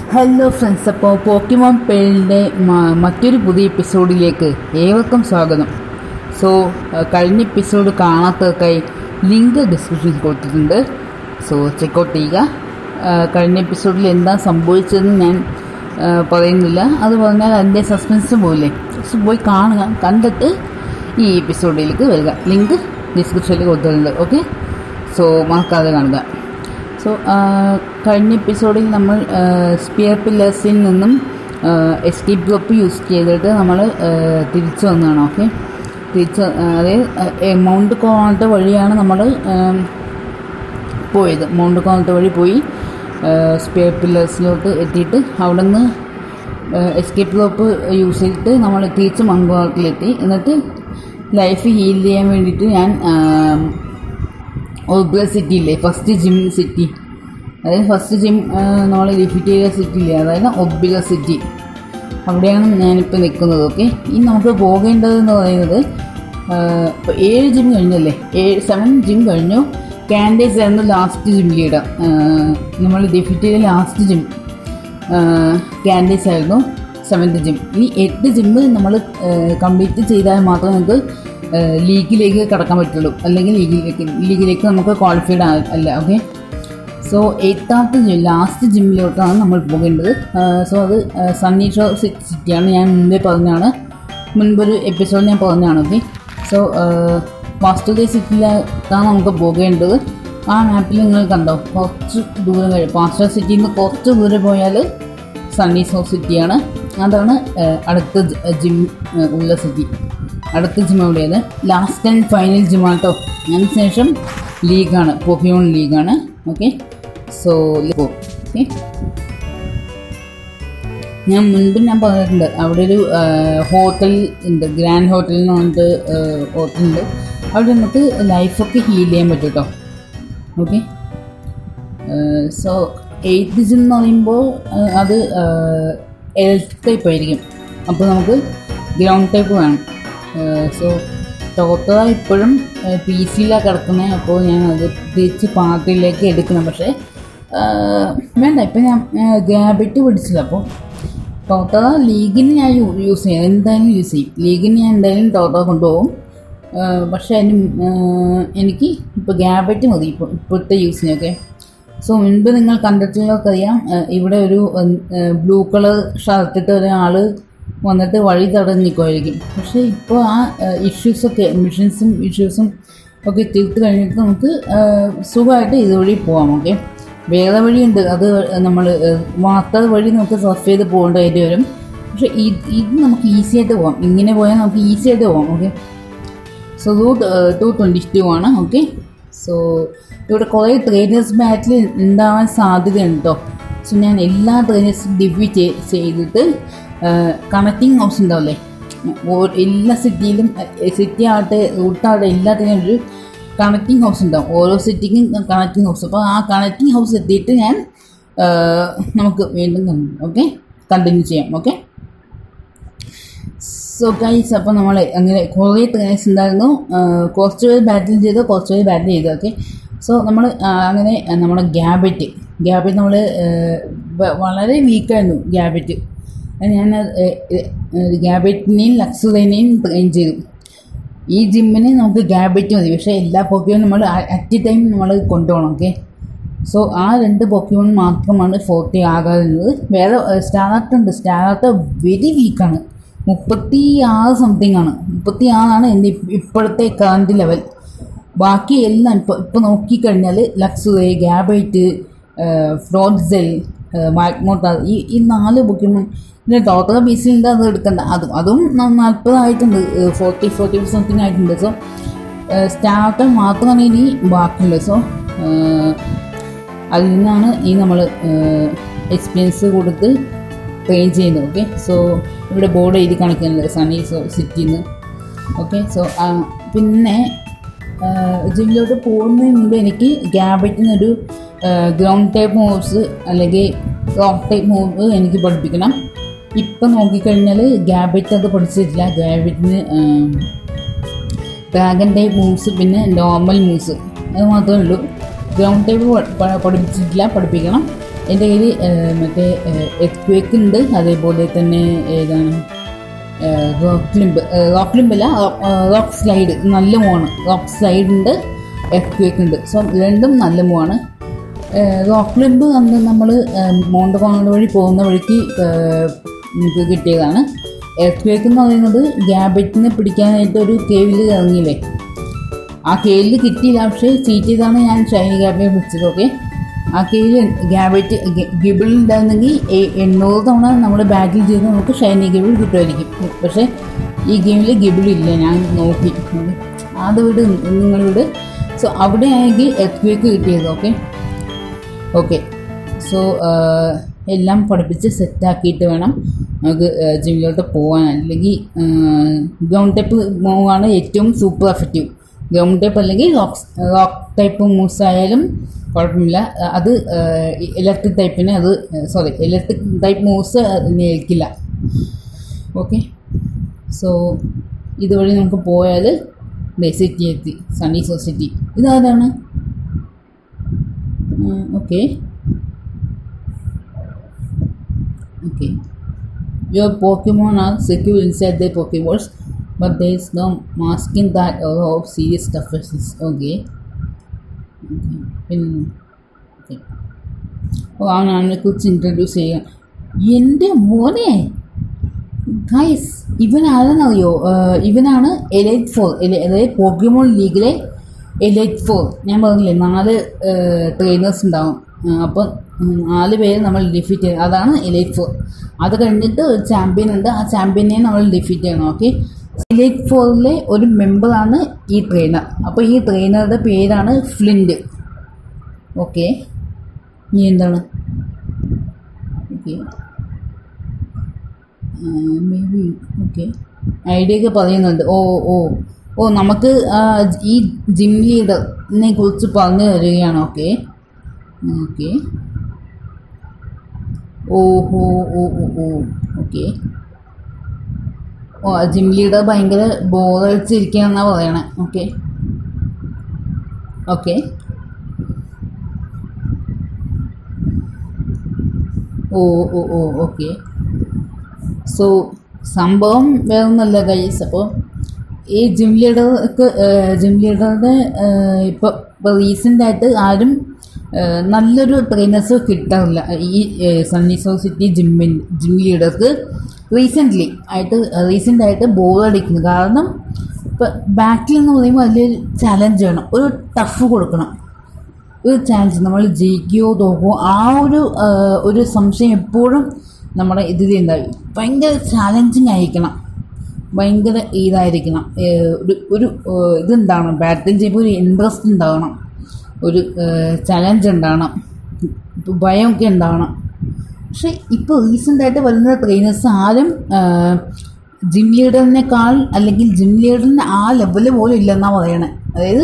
Hello friends അപ്പോൾ പോക്കിമോൺ പേളിൻ്റെ മറ്റൊരു പുതിയ എപ്പിസോഡിലേക്ക് ഏവർക്കും സ്വാഗതം സോ കഴിഞ്ഞ എപ്പിസോഡ് കാണാത്തവർക്കായി ലിങ്ക് ഡിസ്ക്രിപ്ഷനിൽ കൊടുത്തിട്ടുണ്ട് സോ ചെക്കൗട്ട് ചെയ്യുക ആ, കഴിഞ്ഞ എപ്പിസോഡിൽ എന്താ സംഭവിച്ചതെന്ന് ഞാൻ ആ, പറയുന്നില്ല അത് പറഞ്ഞാൽ അതിൻ്റെ സസ്പെൻസ് പോയില്ലേ സോ പോയി കാണുക കണ്ടിട്ട് ഈ എപ്പിസോഡിലേക്ക് വരിക ലിങ്ക് ഡിസ്ക്രിപ്ഷനിൽ കൊടുത്തിട്ടുണ്ട് ഓക്കെ സോ മറക്കാതെ കാണുക സോ കഴിഞ്ഞ എപ്പിസോഡിൽ നമ്മൾ സ്പിയർ പില്ലേഴ്സിൽ നിന്നും എസ്കേപ്പ് ഗ്രൂപ്പ് യൂസ് ചെയ്തിട്ട് നമ്മൾ തിരിച്ചു വന്നതാണ് ഓക്കെ തിരിച്ച് അതായത് മൗണ്ട് കോണത്തെ വഴിയാണ് നമ്മൾ പോയത് മൗണ്ട് കോണത്തെ വഴി പോയി സ്പിയർ പില്ലേഴ്സിലോട്ട് എത്തിയിട്ട് അവിടെ നിന്ന് എസ്കേപ്പ് ഗ്രൂപ്പ് യൂസ് ചെയ്തിട്ട് നമ്മൾ തിരിച്ച് മങ്കോളത്തിലെത്തി എന്നിട്ട് ലൈഫ് ഹീൽ ചെയ്യാൻ വേണ്ടിയിട്ട് ഞാൻ ഒബ്ര സിറ്റി ഇല്ലേ ഫസ്റ്റ് ജിം സിറ്റി അതായത് ഫസ്റ്റ് ജിം നമ്മൾ ഡിഫീറ്റ് ചെയ്ത സിറ്റി ഇല്ലേ അതായത് ഒബ്ബിക സിറ്റി അവിടെയാണ് ഞാനിപ്പോൾ നിൽക്കുന്നത് ഓക്കെ ഇനി നമുക്ക് പോകേണ്ടതെന്ന് പറയുന്നത് ഇപ്പോൾ ഏഴ് ജിം കഴിഞ്ഞല്ലേ ഏഴ് സെവൻ ജിം കഴിഞ്ഞു കാൻഡേസ് ആയിരുന്നു ലാസ്റ്റ് ജിം ലീഡർ നമ്മൾ ഡിഫീറ്റ് ചെയ്ത ലാസ്റ്റ് ജിം കാൻഡീസ് ആയിരുന്നു സെവൻത്ത് ജിം ഇനി എട്ട് ജിമ്മ് നമ്മൾ കംപ്ലീറ്റ് ചെയ്താൽ മാത്രമേ നമുക്ക് ലീഗിലേക്ക് കടക്കാൻ പറ്റുള്ളൂ അല്ലെങ്കിൽ ലീഗിലേക്ക് ലീഗിലേക്ക് നമുക്ക് ക്വാളിഫൈഡ് അല്ല ഓക്കെ സോ എയ്ത്താമത്തെ ജിം ലാസ്റ്റ് ജിമ്മിലോട്ടാണ് നമ്മൾ പോകേണ്ടത് സോ അത് സണ്ണി ഷോ സിറ്റിയാണ് ഞാൻ മുമ്പേ പറഞ്ഞാണ് മുൻപൊരു എപ്പിസോഡ് ഞാൻ പറഞ്ഞാണ് ഓക്കെ സോ ഫാസ്റ്റ് ഡേ സിറ്റിയിലാണ് നമുക്ക് പോകേണ്ടത് ആ മാപ്പിൽ നിങ്ങൾ കണ്ടോ കുറച്ച് ദൂരം കഴിയും ഫാസ്റ്റ് സിറ്റിയിൽ നിന്ന് കുറച്ച് ദൂരം പോയാൽ സണ്ണി സോ സിറ്റിയാണ് അതാണ് ഏഹ്, അടുത്ത ജി- ജിം ഏഹ്, ഉള്ള സിറ്റി അടുത്ത ജിം എവിടെയാണ് ലാസ്റ്റ് ആൻഡ് ഫൈനൽ ജിമാട്ടോ അതിന് ശേഷം ലീഗാണ് പോക്കിയോൺ ലീഗാണ് ഓക്കെ സോ ഓക്കെ ഞാൻ മുൻപ് ഞാൻ പറഞ്ഞിട്ടുണ്ട് അവിടെ ഒരു ഹോട്ടൽ ഉണ്ട് ഗ്രാൻഡ് ഹോട്ടൽ എന്ന് പറഞ്ഞിട്ട് ഹോട്ടലുണ്ട് അവിടെ നമുക്ക് ലൈഫൊക്കെ ഹീൽ ചെയ്യാൻ പറ്റും കേട്ടോ ഓക്കെ സോ എയ്ത്ത് ജിം എന്ന് പറയുമ്പോൾ അത് എൽ ടൈപ്പ് ആയിരിക്കും അപ്പോൾ നമുക്ക് ഗ്രൗണ്ട് ടൈപ്പ് വേണം സോ ടോട്ടറ ഇപ്പോഴും പി സിയിലാണ് കിടക്കുന്നത് അപ്പോൾ ഞാൻ അത് തിരിച്ച് പാർട്ടിയിലേക്ക് എടുക്കണം പക്ഷേ ആ, വേണ്ട ഇപ്പം ഞാൻ ഗ്രാബിറ്റ് പിടിച്ചില്ല അപ്പോൾ ടോട്ടറ ലീഗിന് ഞാൻ യൂസ് ചെയ്യും എന്തായാലും യൂസ് ചെയ്യും ലീഗിന് ഞാൻ എന്തായാലും ടോട്ടറ കൊണ്ടുപോകും ആ, പക്ഷേ അതിന് ആ, എനിക്ക് ഇപ്പോൾ ഗ്യാബറ്റ് മതി ഇപ്പോൾ ഇപ്പോഴത്തെ യൂസിനൊക്കെ സോ മുൻപ് നിങ്ങൾ കണ്ടിട്ടുള്ളതൊക്കെ അറിയാം ആ, ഇവിടെ ഒരു ബ്ലൂ കളർ ഷർട്ടിട്ട് ഒരാൾ വന്നിട്ട് വഴി തടഞ്ഞ് നിൽക്കുമായിരിക്കും പക്ഷേ ഇപ്പോൾ ആ ഇഷ്യൂസൊക്കെ മിഷൻസും ഇഷ്യൂസും ഒക്കെ തീർത്ത് കഴിഞ്ഞിട്ട് നമുക്ക് ആ, സുഖമായിട്ട് ഇതുവഴി പോകാം ഓക്കെ വേറെ വഴിയുണ്ട് അത് നമ്മൾ വാർത്ത വഴി നമുക്ക് സർഫ് ചെയ്ത് പോകേണ്ടതായിട്ട് വരും പക്ഷേ ഇത് ഇത് നമുക്ക് ഈസി ആയിട്ട് പോകാം ഇങ്ങനെ പോയാൽ നമുക്ക് ഈസി ആയിട്ട് പോകാം okay so route two twenty two ആണ് ഓക്കെ സോ ഇവിടെ കുറേ ട്രെയിനേഴ്സ് ബാറ്റിൽ ഉണ്ടാവാൻ സാധ്യതയുണ്ട് കേട്ടോ സോ ഞാൻ എല്ലാ ട്രെയിനേഴ്സും ഡിഫീറ്റ് ചെയ്തിട്ട് കണക്റ്റിംഗ് ഹൗസ് ഉണ്ടാവില്ലേ ഓ- എല്ലാ സിറ്റിയിലും സിറ്റി ആവട്ടെ റൂട്ടാവട്ടെ എല്ലാത്തിനും ഒരു കണക്റ്റിംഗ് ഹൗസ് ഉണ്ടാവും ഓരോ സിറ്റിക്കും കണക്റ്റിംഗ് ഹൗസ് അപ്പോൾ ആ കണക്റ്റിംഗ് ഹൗസ് എത്തിയിട്ട് ഞാൻ ആ, നമുക്ക് വീണ്ടും ഓക്കെ കണ്ടിന്യൂ ചെയ്യാം ഓക്കെ സോ ഗൈസ് അപ്പോൾ നമ്മൾ അങ്ങനെ കുറേ ട്രെയിനേഴ്സ് ഉണ്ടായിരുന്നു ആ, കുറച്ച് പേര് ബാറ്റിൽ ചെയ്തു കുറച്ച് പേര് ബാറ്റിൽ ചെയ്തു ഓക്കെ സോ നമ്മൾ അങ്ങനെ നമ്മുടെ ഗ്യാബറ്റ് ഗ്യാബറ്റ് നമ്മൾ വളരെ വീക്കായിരുന്നു ഗ്യാബറ്റ് ഞാൻ ഗ്യാബറ്റിനെയും ലക്സുറേനെയും ട്രെയിൻ ചെയ്തു ഈ ജിമ്മിന് നമുക്ക് ഗ്യാബറ്റ് മതി പക്ഷേ എല്ലാ പൊക്കിയും നമ്മൾ അറ്റ് എ ടൈം നമ്മൾ കൊണ്ടുപോകണം ഓക്കെ സോ ആ രണ്ട് പൊക്കിയോൺ മാത്രമാണ് ഫോർട്ടി ആകാറുള്ളത് വേറെ സ്റ്റാർട്ട് ഉണ്ട് സ്റ്റാർട്ട് വെരി വീക്കാണ് മുപ്പത്തി ആറ് സംതിങ് ആണ് മുപ്പത്തി ആറാണ് എൻ്റെ ഇപ്പ- ഇപ്പോഴത്തെ കറണ്ട് ലെവൽ ബാക്കി എല്ലാം ഇപ്പോൾ ഇപ്പോൾ നോക്കിക്കഴിഞ്ഞാൽ ലക്സുറി ഗ്യാബൈറ്റ് ഫ്രോഡ്സെൽ മാഗ്മോട്ട ഈ ഈ നാല് പൊക്കിമോൺ പിന്നെ ടോട്ടൽ പീസിലുണ്ട് അത് എടുക്കണ്ട അതും അതും നാൽപ്പതായിട്ടുണ്ട് ഫോർട്ടി ഫോർട്ടി സംതിങ് ആയിട്ടുണ്ട് സോ സ്റ്റാർട്ടർ മാത്രമാണ് ഇനി ബാക്കിയുള്ളത് സോ അതിൽ നിന്നാണ് ഈ നമ്മൾ എക്സ്പീരിയൻസ് കൊടുത്ത് ട്രെയിൻ ചെയ്യുന്നത് ഓക്കെ സോ ഇവിടെ ബോർഡ് എഴുതി കാണിക്കുന്നുണ്ട് സണ്ണി സോ സിറ്റിന്ന് ഓക്കെ സോ പിന്നെ ജിമ്മിലോട്ട് പോകുന്നതിന് മുമ്പ് എനിക്ക് ഗ്യാബറ്റിനൊരു ഗ്രൗണ്ട് ടൈപ്പ് മൂവ്സ് അല്ലെങ്കിൽ റോക്ക് ടൈപ്പ് മൂവ് എനിക്ക് പഠിപ്പിക്കണം ഇപ്പം നോക്കിക്കഴിഞ്ഞാൽ ഗ്യാബറ്റ് അത് പഠിച്ചിട്ടില്ല ഗ്യാബറ്റിന് ഡ്രാഗൺ ടൈപ്പ് മൂവ്സ് പിന്നെ നോർമൽ മൂവ്സ് അത് മാത്രമേ ഉള്ളൂ ഗ്രൗണ്ട് ടൈപ്പ് പഠിപ്പിച്ചിട്ടില്ല പഠിപ്പിക്കണം എൻ്റെ കയ്യിൽ മറ്റേ എക്വേക്ക് ഉണ്ട് അതേപോലെ തന്നെ ഏതാണ് റോക്ക് ലിംബ് റോക്ക് ലിംബല്ല റോക്ക് സ്ലൈഡ് നല്ല മൂവാണ് റോക്ക് സ്ലൈഡ് ഉണ്ട് എക്വേക്ക് ഉണ്ട് സോ രണ്ടും നല്ല മൂവാണ് റോക്ക് ലിംബ് അന്ന് നമ്മൾ മോണ്ടകോണ വഴി പോകുന്ന വഴിക്ക് ഏഹ്, നമുക്ക് കിട്ടിയതാണ് എക്വേക്ക് എന്ന് പറയുന്നത് ഗ്യാബറ്റിനെ പിടിക്കാനായിട്ട് ഒരു കേവിൽ ഇറങ്ങിയില്ലേ ആ കേവിൽ കിട്ടിയില്ല പക്ഷേ ചീറ്റ് ചെയ്താണ് ഞാൻ ഷൈനി ഗ്യാബിനെ പിടിച്ചത് ഓക്കെ ആ കേവിൽ ഗ്യാബറ്റ് ഗിബിൾ ഉണ്ടായിരുന്നെങ്കിൽ എ- എണ്ണൂറ് തവണ നമ്മൾ ബാറ്റിൽ ചെയ്ത് നമുക്ക് ഷൈനി ഗിബിൾ കിട്ടുമായിരിക്കും പക്ഷേ ഈ ഗെയിമിൽ ഗിബിൾ ഇല്ല ഞാൻ നോക്കി അത് വിട് നിങ്ങൾ വിട് സോ അവിടെ ആണെങ്കിൽ എർത്ത് കിട്ടിയത് ഓക്കെ ഓക്കെ സോ എല്ലാം പഠിപ്പിച്ച് സെറ്റാക്കിയിട്ട് വേണം നമുക്ക് ജിമ്മിലോട്ട് പോകാൻ അല്ലെങ്കിൽ ഗ്രൗണ്ട് ടൈപ്പ് മൂവാണ് ഏറ്റവും സൂപ്പർ എഫക്റ്റീവ് ഗ്രൗണ്ട് ടൈപ്പ് അല്ലെങ്കിൽ റോക്ക് റോക്ക് ടൈപ്പ് മൂവ്സ് ആയാലും കുഴപ്പമില്ല അഹ് അത് ഇലക്ട്രിക് ടൈപ്പിന് അത് സോറി ഇലക്ട്രിക് ടൈപ്പ് മൂവ്സ് അതിനെ ഏൽക്കില്ല ഓക്കെ സോ ഇതുവഴി നമുക്ക് പോയാൽ സിറ്റി എത്തി സണ്ണി സൊസൈറ്റി ഇതാരാണ് okay okay Your Pokemon are secure inside their Pokeballs, but there is no masking that or of serious toughness. Okay. Okay. പിന്നെ okay ഓ അവൻ അവനെ കുറിച്ച് ഇൻട്രൊഡ്യൂസ് ചെയ്യാം എൻ്റെ മോനെ ഗൈസ് ഇവൻ ആരെന്നറിയോ ഏഹ് ഇവനാണ് എലൈറ്റ് ഫോർ അതായത് പോക്കിമോൺ ലീഗിലെ എലൈറ്റ് ഫോർ ഞാൻ പറഞ്ഞില്ലേ നാല് ട്രെയിനേഴ്സ് ഉണ്ടാവും അപ്പോൾ നാല് പേര് നമ്മൾ ഡിഫീറ്റ് ചെയ്യണം അതാണ് എലൈറ്റ് ഫോർ അത് കഴിഞ്ഞിട്ട് ഒരു ചാമ്പ്യൻ ഉണ്ട് ആ ചാമ്പ്യനെ നമ്മൾ ഡിഫീറ്റ് ചെയ്യണം ഓക്കെ എലൈറ്റ് ഫോറിലെ ഒരു മെമ്പറാണ് ഈ ട്രെയിനർ അപ്പോൾ ഈ ട്രെയിനറുടെ പേരാണ് ഫ്ലിൻറ്റ് ഓക്കെ ഇനി എന്താണ് okay may be okay idea ഒക്കെ പറയുന്നുണ്ട് ഓ ഓ ഓ നമുക്ക് ആ, ഈ ജിം ലീഡറിനെ കുറിച്ച് പറഞ്ഞു തരികയാണ് ഓക്കെ ഓക്കെ ഓഹോ ഓ ഓ ഓ ഓക്കെ ഓ ജിം ലീഡർ ഭയങ്കര ബോറടിച്ചിരിക്കുകയെന്നാണ് പറയണേ ഓക്കെ ഓക്കെ ഓ ഓ ഓ ഓക്കെ സോ സംഭവം വേറൊന്നല്ല ഗൈസ് അപ്പോൾ ഈ ജിം ലീഡർക്ക് ജിം ലീഡറുടെ ഇപ്പോൾ ഇപ്പോൾ റീസെൻ്റായിട്ട് ആരും ഏഹ്, നല്ലൊരു ട്രെയിനേഴ്സ് കിട്ടാറില്ല ഈ സണ്ണി സിറ്റി ജിമ്മിൻ ജിം ലീഡർക്ക് റീസെൻ്റ്ലി ആയിട്ട് റീസെൻ്റ് ആയിട്ട് ബോർ അടിക്കുന്നു കാരണം ഇപ്പോൾ ബാക്കിൽ എന്ന് പറയുമ്പോൾ വലിയൊരു ചലഞ്ച് വേണം ഒരു ടഫ് കൊടുക്കണം ഒരു ചാൻസ് നമ്മൾ ജയിക്കുകയോ തോക്കുകയോ ആ ഒരു ആ, ഒരു സംശയം എപ്പോഴും നമ്മുടെ ഇതിലുണ്ടായി ഭയങ്കര ചാലഞ്ചിങ് ആയിരിക്കണം ഭയങ്കര ഇതായിരിക്കണം ഏ, ഒരു ഒരു ഏ, ഇതുണ്ടാവണം ബാറ്റിംഗ് ചെയ്യുമ്പോൾ ഒരു ഇൻട്രസ്റ്റ് ഉണ്ടാവണം ഒരു ചലഞ്ച് ഉണ്ടാവണം ഇപ്പൊ ഭയമൊക്കെ ഉണ്ടാവണം പക്ഷെ ഇപ്പോൾ റീസെൻ്റായിട്ട് വരുന്ന ട്രെയിനേഴ്സ് ആരും ജിം ലീഡറിനേക്കാൾ അല്ലെങ്കിൽ ജിം ലീഡറിന് ആ ലെവല് പോലും ഇല്ലെന്നാണ് പറയണേ അതായത്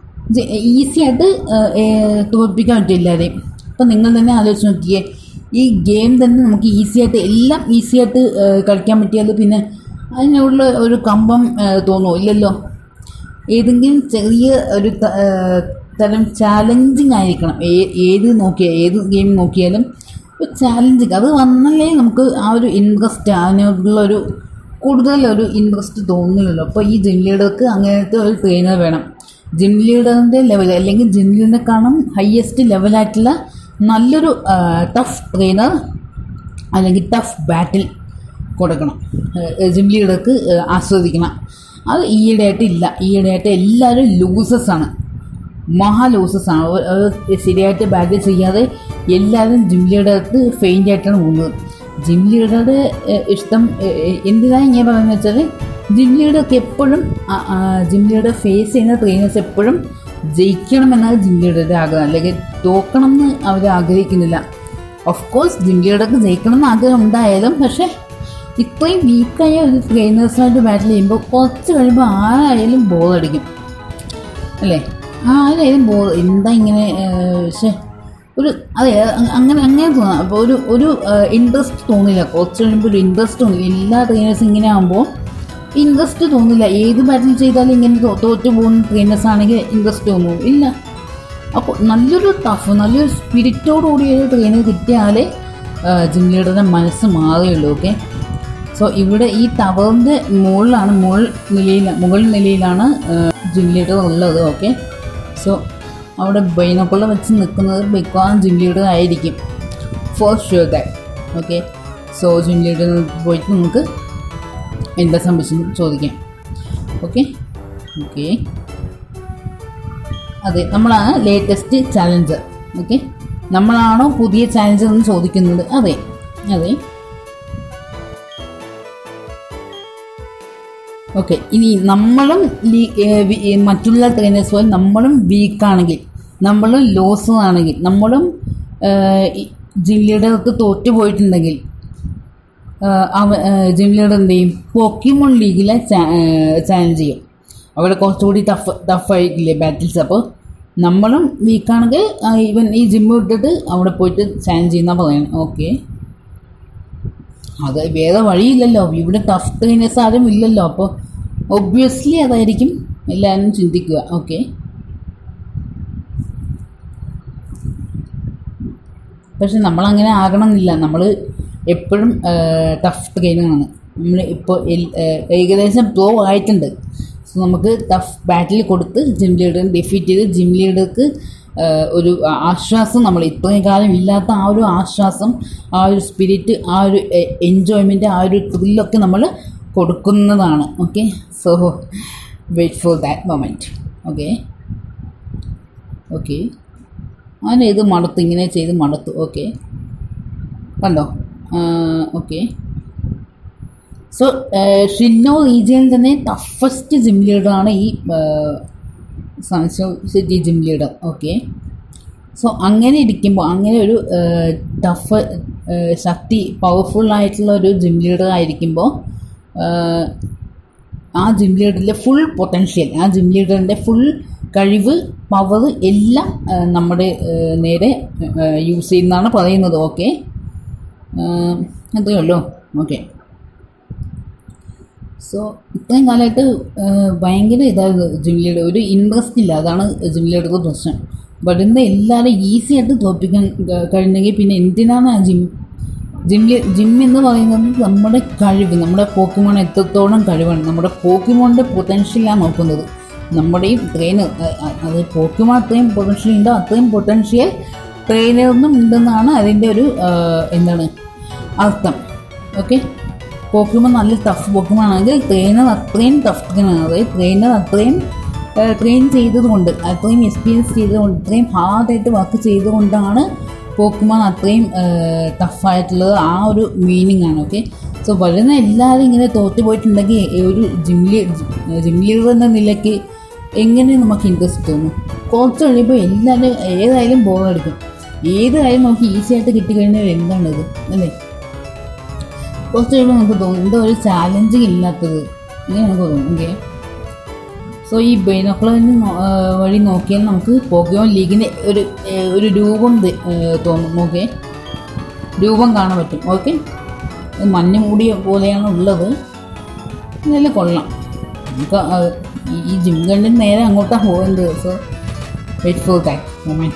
ഈസി ആയിട്ട് ഏഹ്, ഏഹ്, തോൽപ്പിക്കാൻ പറ്റും എല്ലാവരെയും അപ്പം നിങ്ങൾ തന്നെ ആലോചിച്ച് നോക്കിയേ ഈ ഗെയിം തന്നെ നമുക്ക് ഈസി ആയിട്ട് എല്ലാം ഈസി ആയിട്ട് ഏഹ്, കളിക്കാൻ പറ്റിയാൽ പിന്നെ അതിനുള്ള ഒരു കമ്പം ഏഹ്, തോന്നുമോ ഇല്ലല്ലോ ഏതെങ്കിലും ചെറിയ ഒരു ത- ഏഹ്, തരം ചാലഞ്ചിങ് ആയിരിക്കണം ഏ- ഏത് നോക്കിയാൽ ഏത് ഗെയിം നോക്കിയാലും ഒരു ചാലഞ്ചിങ് അത് വന്നാലേ നമുക്ക് ആ ഒരു ഇൻട്രസ്റ്റ് അതിനോടുള്ള ഒരു കൂടുതൽ ഒരു ഇൻട്രസ്റ്റ് തോന്നുന്നില്ലല്ലോ അപ്പോൾ ഈ ജിം ലീഡർക്ക് അങ്ങനത്തെ ഒരു ട്രെയിനർ വേണം ജിം ലീഡറിൻ്റെ ലെവൽ അല്ലെങ്കിൽ ജിം ലീഡറിനെക്കാളും ഹയസ്റ്റ് ലെവലായിട്ടുള്ള നല്ലൊരു ടഫ് ട്രെയിനർ അല്ലെങ്കിൽ ടഫ് ബാറ്റിൽ കൊടുക്കണം ഏഹ് ജിം ലീഡർക്ക് ഏഹ് ആസ്വദിക്കണം അത് ഈയിടെയായിട്ട് ഇല്ല ഈയിടെയായിട്ട് എല്ലാവരും ലൂസസ് ആണ് മഹാ ലൂസസ് ആണ് അവ- അവർ ശരിയായിട്ട് ബാറ്റ് ചെയ്യാതെ എല്ലാവരും ജിം ലീഡർക്ക് ഫെയിൻ്റ് ആയിട്ടാണ് പോകുന്നത് ജിം ലീഡറുടെ ഏഹ് ഇഷ്ടം ഏഹ് ഏഹ് എന്തിനാണ് ഇങ്ങനെ പറയുന്നത് വെച്ചാൽ ജിം ലീഡർക്ക് എപ്പോഴും ആ- ആ ജിം ലീഡർ ഫേസ് ചെയ്യുന്ന ട്രെയിനേഴ്സ് എപ്പോഴും ജയിക്കണം എന്നാണ് ജിം ലീഡറുടെ ആഗ്രഹം അല്ലെങ്കിൽ തോക്കണം എന്ന് അവർ ആഗ്രഹിക്കുന്നില്ല ഓഫ് കോഴ്സ് ജിം ലീഡർക്ക് ജയിക്കണം എന്ന് ആഗ്രഹം ഉണ്ടായാലും പക്ഷേ ഇത്രയും വീക്കായ ഒരു ട്രെയിനേഴ്സായിട്ട് ബാറ്റിൽ ചെയ്യുമ്പോൾ കുറച്ച് കഴിയുമ്പോൾ ആരായാലും ബോറടിക്കും അല്ലേ ആരായാലും ബോർ എന്താ ഇങ്ങനെ പക്ഷേ ഒരു അതെ അ- അങ്ങനെ അങ്ങനെ തോന്നാം അപ്പോൾ ഒരു ഒരു ഇൻട്രസ്റ്റ് തോന്നില്ല കുറച്ച് കഴിയുമ്പോൾ ഒരു ഇൻട്രസ്റ്റ് തോന്നില്ല എല്ലാ ട്രെയിനേഴ്സും ഇങ്ങനെ ആകുമ്പോൾ ഇൻട്രസ്റ്റ് തോന്നില്ല ഏത് ബാറ്റിൽ ചെയ്താലും ഇങ്ങനെ തോ- തോറ്റു പോകുന്ന ട്രെയിനേഴ്സ് ആണെങ്കിൽ ഇൻട്രസ്റ്റ് തോന്നുമോ ഇല്ല അപ്പോൾ നല്ലൊരു ടഫ് നല്ലൊരു സ്പിരിറ്റോട് കൂടിയ ഒരു ട്രെയിനർ കിട്ടിയാലേ ജിം ലീഡറുടെ മനസ്സ് മാറുകയുള്ളൂ ഓക്കെ സോ ഇവിടെ ഈ ടവറിൻ്റെ മുകളിലാണ് മുകൾ നിലയിൽ മുകൾ നിലയിലാണ് ജിം ലീഡർ ഉള്ളത് ഓക്കെ സോ അവിടെ ബൈനോക്കുള്ള വെച്ച് നിൽക്കുന്നത് ബിക്കോസ് ജിം ലീഡർ ആയിരിക്കും for sure that okay so gym ലീഡറിൽ പോയിട്ട് നമുക്ക് എന്താ സംഭവിച്ചെന്ന് ചോദിക്കാം ഓക്കെ ഓക്കെ അതെ നമ്മളാണ് ലേറ്റസ്റ്റ് ചാലഞ്ചർ ഓക്കെ നമ്മളാണോ പുതിയ ചാലഞ്ചർ എന്ന് ചോദിക്കുന്നത് അതെ അതെ ഓക്കെ ഇനി നമ്മളും ലീ- ഏ, വി- ഏ, മറ്റുള്ള ട്രെയിനേഴ്സ് പോലെ നമ്മളും വീക്കാണെങ്കിൽ നമ്മളും ലോസ് ആണെങ്കിൽ നമ്മളും ജിം ലീഡർക്ക് തോറ്റു പോയിട്ടുണ്ടെങ്കിൽ ആഹ് അവ ജിം ലീഡർ എന്ത് ചെയ്യും പോക്കിമോൺ ലീഗിലെ ചാലഞ്ച് ചെയ്യും അവിടെ കുറച്ചുകൂടി ടഫ് ടഫായിട്ടില്ലേ ബാറ്റിൽസ് അപ്പോൾ നമ്മളും വീക്കാണെങ്കിൽ ഇവൻ ഈ ജിം വിട്ടിട്ട് അവിടെ പോയിട്ട് ചാലഞ്ച് ചെയ്യുന്ന പറയണം ഓക്കെ അത് വേറെ വഴിയില്ലല്ലോ ഇവിടെ ടഫ് ട്രെയിനേഴ്സ് ആരും ഇല്ലല്ലോ അപ്പോൾ ഒബ്വിയസ്ലി അതായിരിക്കും എല്ലാവരും ചിന്തിക്കുക ഓക്കെ പക്ഷെ നമ്മളങ്ങനെ ആകണമെന്നില്ല നമ്മൾ എപ്പോഴും ടഫ് ട്രെയിനറാണ് നമ്മൾ ഇപ്പോൾ ഏകദേശം പ്രോ ആയിട്ടുണ്ട് സോ നമുക്ക് ടഫ് ബാറ്റിൽ കൊടുത്ത് ജിം ലീഡറിനെ ഡിഫീറ്റ് ചെയ്ത് ജിം ലീഡർക്ക് ഒരു ആശ്വാസം നമ്മൾ ഇത്രയും കാലം ഇല്ലാത്ത ആ ഒരു ആശ്വാസം ആ ഒരു സ്പിരിറ്റ് ആ ഒരു എൻജോയ്മെൻറ്റ് ആ ഒരു ത്രില്ലൊക്കെ നമ്മൾ കൊടുക്കുന്നതാണ് okay so wait for that moment okay okay അങ്ങനെ ഇത് മടുത്തു ഇങ്ങനെ ചെയ്ത് മടുത്തു ഓക്കെ കണ്ടോ ഓക്കെ സോ ഷിന്നോ റീജിയനിൽ തന്നെ ടഫസ്റ്റ് ജിം ലീഡറാണ് ഈ സൺഷോ city gym leader okay so അങ്ങനെ ഇരിക്കുമ്പോൾ അങ്ങനെ ഒരു ടഫ് ശക്തി പവർഫുൾ ആയിട്ടുള്ള ഒരു ജിം ലീഡർ ആയിരിക്കുമ്പോൾ ആ ജിം ലീഡറിലെ ഫുൾ പൊട്ടൻഷ്യൽ ആ ജിം ലീഡറിൻ്റെ ഫുൾ കഴിവ് പവർ എല്ലാം ആ, നമ്മുടെ ആ, നേരെ യൂസ് ചെയ്യുന്നതാണ് പറയുന്നത് ഓക്കെ അത്രയേ ഉള്ളൂ ഓക്കെ സോ ഇത്രയും കാലമായിട്ട് ആ, ഭയങ്കര ഇതായിരുന്നു ജിം ലീഡർ ഒരു ഇൻട്രസ്റ്റ് ഇല്ല അതാണ് ജിം ലീഡർക്ക് പ്രശ്നം ബട്ട് ഇന്ന് എല്ലാവരും ഈസി ആയിട്ട് തോൽപ്പിക്കാൻ ക- കഴിഞ്ഞെങ്കിൽ പിന്നെ എന്തിനാണ് ആ ജിം ജിം ജിം എന്ന് പറയുന്നത് നമ്മുടെ കഴിവ് നമ്മുടെ പോക്കിമോൺ എത്രത്തോളം കഴിവാണ് നമ്മുടെ പോക്കിമോണിൻ്റെ പൊട്ടൻഷ്യലാണ് നോക്കുന്നത് നമ്മുടെയും ട്രെയിനർ അത് പോക്കിമോൺ അത്രയും പൊട്ടൻഷ്യൽ ഉണ്ടോ അത്രയും പൊട്ടൻഷ്യൽ ട്രെയിനറിനും ഉണ്ടെന്നാണ് അതിൻ്റെ ഒരു ആ, എന്താണ് അർത്ഥം ഓക്കെ പോക്കിമോൺ നല്ല ടഫ് പോക്കിമോൺ ആണെങ്കിൽ ട്രെയിനർ അത്രയും ടഫ് ട്രെയിനാണ് അതായത് ട്രെയിനർ അത്രയും ട്രെയിൻ ചെയ്തതുകൊണ്ട് അത്രയും എക്സ്പീരിയൻസ് ചെയ്തതുകൊണ്ട് ഇത്രയും ഹാർഡായിട്ട് വർക്ക് ചെയ്തുകൊണ്ടാണ് പോക്കുമാൻ അത്രയും ടഫായിട്ടുള്ളത് ആ ഒരു മീനിങ് ആണ് ഓക്കെ സോ വരുന്ന എല്ലാവരും ഇങ്ങനെ തോറ്റു പോയിട്ടുണ്ടെങ്കിൽ ഒരു ജിംലി ജിം ലീഡർ എന്ന നിലയ്ക്ക് എങ്ങനെ നമുക്ക് ഇൻട്രസ്റ്റ് തോന്നും കുറച്ച് കഴിയുമ്പോൾ എല്ലാവരും ഏതായാലും ബോറടിക്കും ഏതായാലും നമുക്ക് ഈസി ആയിട്ട് കിട്ടിക്കഴിഞ്ഞാൽ എന്താണിത് അല്ലേ കുറച്ച് കഴിയുമ്പോൾ നമുക്ക് തോന്നും എന്തോ ഒരു ചാലഞ്ചിങ് ഇല്ലാത്തത് ഇങ്ങനെ നമുക്ക് തോന്നും ഓക്കെ സോ ഈ ബൈനോക്കുലറിന് വഴി നോക്കിയാൽ നമുക്ക് പോക്കിയോൺ ലീഗിന് ഒരു ഏഹ്, ഒരു രൂപം ദേ- ഏഹ്, തോന്നും ഓക്കെ രൂപം കാണാൻ പറ്റും ഓക്കെ മഞ്ഞ് മൂടിയ പോലെയാണ് ഉള്ളത് നല്ല കൊള്ളാം നമുക്ക് ആ, ഈ- ഈ ജിം കണ്ടിന് നേരെ അങ്ങോട്ടാണ് പോകുന്നത് so wait for that moment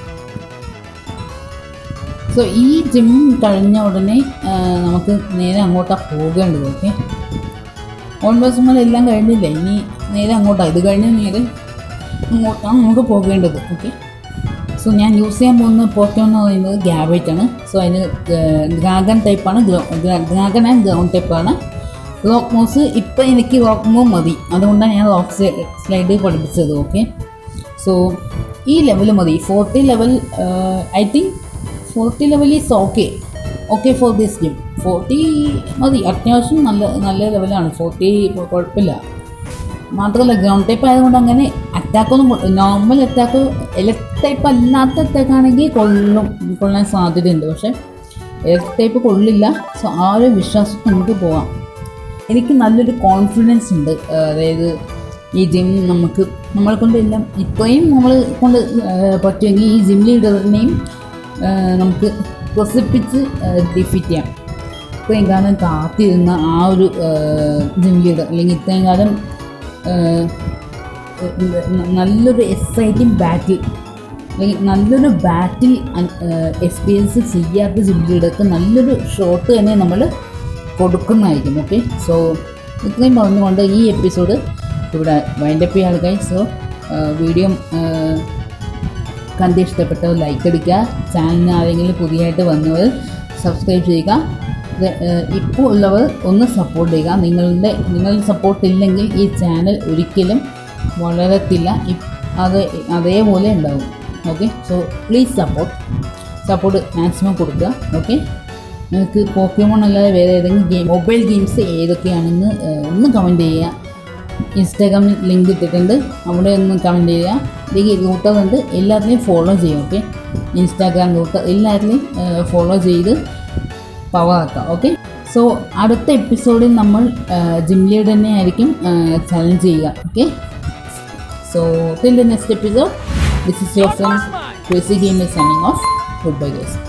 so ഈ ജിം കഴിഞ്ഞ ഉടനെ ആ, നമുക്ക് നേരെ അങ്ങോട്ടാണ് പോകേണ്ടത് ഓക്കെ ഓൾമോസ്റ്റ് എല്ലാം കഴിഞ്ഞില്ലേ ഇനി നേരെ അങ്ങോട്ടാണ് ഇത് കഴിഞ്ഞ് നേരെ അങ്ങോട്ടാണ് നമുക്ക് പോകേണ്ടത് ഓക്കെ സോ ഞാൻ യൂസ് ചെയ്യാൻ പോകുന്ന പോക്കോ എന്ന് പറയുന്നത് ഗ്യാബേറ്റ് ആണ് സോ അതിന് ഡ്രാഗൺ ടൈപ്പാണ് ഡ്രാഗൺ ആൻഡ് ഗ്രൗണ്ട് ടൈപ്പാണ് റോക്ക് മോസ് ഇപ്പം എനിക്ക് റോക്ക് മോ മതി അതുകൊണ്ടാണ് ഞാൻ റോക്ക് സ്ലൈഡ് പഠിപ്പിച്ചത് ഓക്കെ സോ ഈ ലെവൽ മതി forty level I think forty level is okay okay for this game forty മതി അത്യാവശ്യം നല്ല നല്ല ലെവലാണ് ഫോർട്ടി കുഴപ്പമില്ല മാത്രമല്ല ഗ്രൗണ്ട് ടൈപ്പ് ആയതുകൊണ്ട് അങ്ങനെ അറ്റാക്കൊന്നും നോർമൽ അറ്റാക്ക് ഇലക്ട് ടൈപ്പ് അല്ലാത്ത അറ്റാക്ക് ആണെങ്കിൽ കൊള്ളും കൊള്ളാൻ സാധ്യതയുണ്ട് പക്ഷേ ഇലക്ട് ടൈപ്പ് കൊള്ളില്ല സോ ആ ഒരു വിശ്വാസത്തിൽ നമുക്ക് പോവാം എനിക്ക് നല്ലൊരു കോൺഫിഡൻസ് ഉണ്ട് ആ, അതായത് ഈ ജിം നമുക്ക് നമ്മളെ കൊണ്ട് എല്ലാം ഇത്രയും നമ്മൾ കൊണ്ട് ആ, പറ്റുമെങ്കിൽ ഈ ജിം ലീഡറിനെയും ആ, നമുക്ക് പ്രസിപ്പിച്ച് ഡിഫീറ്റ് ചെയ്യാം ഇത്രയും കാലം കാത്തിരുന്ന ആ ഒരു ജിം ലീഡർ അല്ലെങ്കിൽ ഇത്രയും കാലം ആ, ന- നല്ലൊരു എക്സൈറ്റിംഗ് ബാറ്റിൽ അല്ലെങ്കിൽ നല്ലൊരു ബാറ്റിൽ എക്സ്പീരിയൻസ് ചെയ്യാത്ത ജില്ലയിടക്ക് നല്ലൊരു ഷോട്ട് തന്നെ നമ്മൾ കൊടുക്കുന്നതായിരിക്കും ഓക്കെ സോ ഇത്രയും പറഞ്ഞുകൊണ്ട് ഈ എപ്പിസോഡ് ഇവിടെ വൈൻഡപ്പ് ചെയ്യാൻ ആൾക്കാർ സോ വീഡിയോ കണ്ട് ഇഷ്ടപ്പെട്ടവർ ലൈക്ക് അടിക്കുക ചാനലിന് ആരെങ്കിലും പുതിയതായിട്ട് വന്നവർ സബ്സ്ക്രൈബ് ചെയ്യുക ഇത്, ഏഹ്, ഇപ്പോൾ ഉള്ളവർ ഒന്ന് സപ്പോർട്ട് ചെയ്യുക നിങ്ങളുടെ നിങ്ങളുടെ സപ്പോർട്ട് ഇല്ലെങ്കിൽ ഈ ചാനൽ ഒരിക്കലും വളരത്തില്ല ഇ- അത് അതേപോലെ ഉണ്ടാവും okay so please support support maximum കൊടുക്കുക ഓക്കെ നിങ്ങൾക്ക് പോക്കിമോൺ അല്ലാതെ വേറെ ഏതെങ്കിലും ഗെയിം മൊബൈൽ ഗെയിംസ് ഏതൊക്കെയാണെന്ന് ഏഹ്, ഒന്ന് കമൻറ്റ് ചെയ്യുക ഇൻസ്റ്റാഗ്രാമിൽ ലിങ്ക് ഇട്ടിട്ടുണ്ട് അവിടെ ഒന്ന് കമൻറ്റ് ചെയ്യുക ഇതിൽ റൂട്ടർ ഉണ്ട് എല്ലാത്തിനെയും ഫോളോ ചെയ്യും ഓക്കെ ഇൻസ്റ്റാഗ്രാം റൂട്ടർ എല്ലാത്തിനെയും ഫോളോ ചെയ്ത് പവർ ആക്കാം ഓക്കെ സോ അടുത്ത എപ്പിസോഡിൽ നമ്മൾ ജിംലിയുടെ തന്നെ ആയിരിക്കും ചലഞ്ച് ചെയ്യുക okay so till the next episode this is your friend crazy game is signing off good bye guys